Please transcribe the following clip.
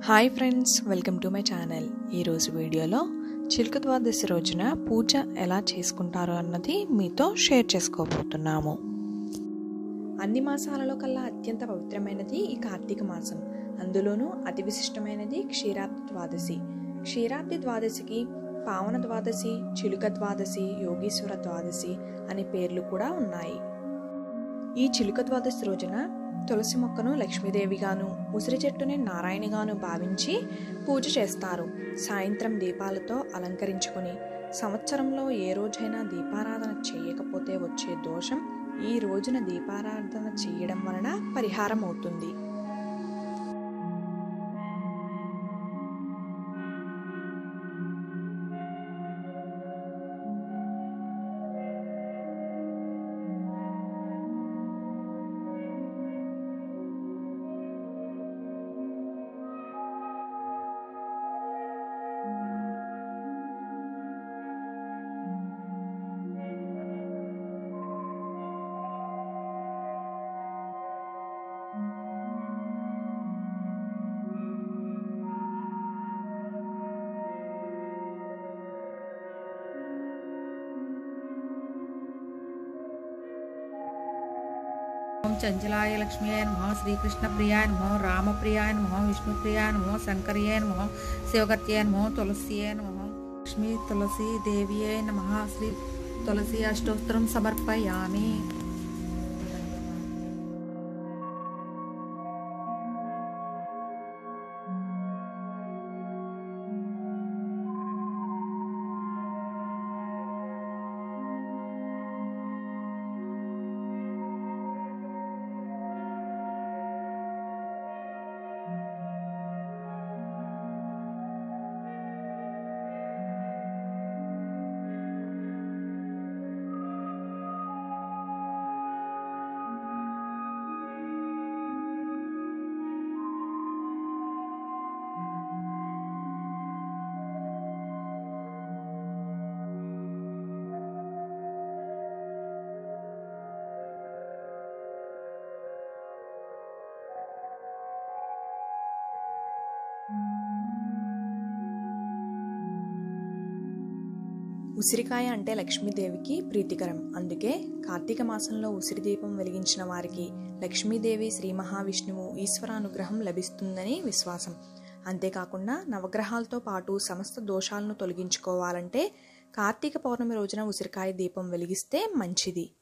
hi friends welcome to my channel ఈరోజు వీడియోలో చిలుక ద్వాదశి రోజున పూజ ఎలా చేసుకుంటారో అన్నది మీతో షేర్ చేసుకోబోతున్నాము అన్ని మాసాలలో కల్లా అత్యంత పవిత్రమైనది ఈ కార్తీక మాసం అందులోనూ అతి విశిష్టమైనది క్షీరాబ్ది ద్వాదశి క్షీరాబ్ది ద్వాదశికి పావన ద్వాదశి చిలుక ద్వాదశి యోగీశ్వర ద్వాదశి అనే పేర్లు కూడా ఉన్నాయి ఈ చిలుక ద్వాదశి రోజున తులసి మొక్కను లక్ష్మీదేవిగాను ఉసిరి చెట్టుని నారాయణిగాను భావించి పూజ చేస్తారు సాయంత్రం దీపాలతో అలంకరించుకొని సంవత్సరంలో ఏ రోజైనా దీపారాధన చేయకపోతే వచ్చే దోషం ఈ రోజున దీపారాధన చేయడం వలన పరిహారం అవుతుంది ఓం చంచలాయ లక్ష్మీయాయ నమో శ్రీకృష్ణ ప్రియాయ నమో రామప్రియాయ నమో విష్ణుప్రియాయ నమో శంకర్యాయ నమో శివగత్యాయ నమో తులసియాయ నమో లక్ష్మీ తులసి దేవియే నమ శ్రీ తులసి అష్టోత్తరం సమర్పయామి ఉసిరికాయ అంటే లక్ష్మీదేవికి ప్రీతికరం అందుకే కార్తీక మాసంలో ఉసిరి దీపం వెలిగించిన వారికి లక్ష్మీదేవి శ్రీ మహావిష్ణువు ఈశ్వరానుగ్రహం లభిస్తుందని విశ్వాసం అంతేకాకుండా నవగ్రహాలతో పాటు సమస్త దోషాలను తొలగించుకోవాలంటే కార్తీక పౌర్ణమి రోజున ఉసిరికాయ దీపం వెలిగిస్తే మంచిది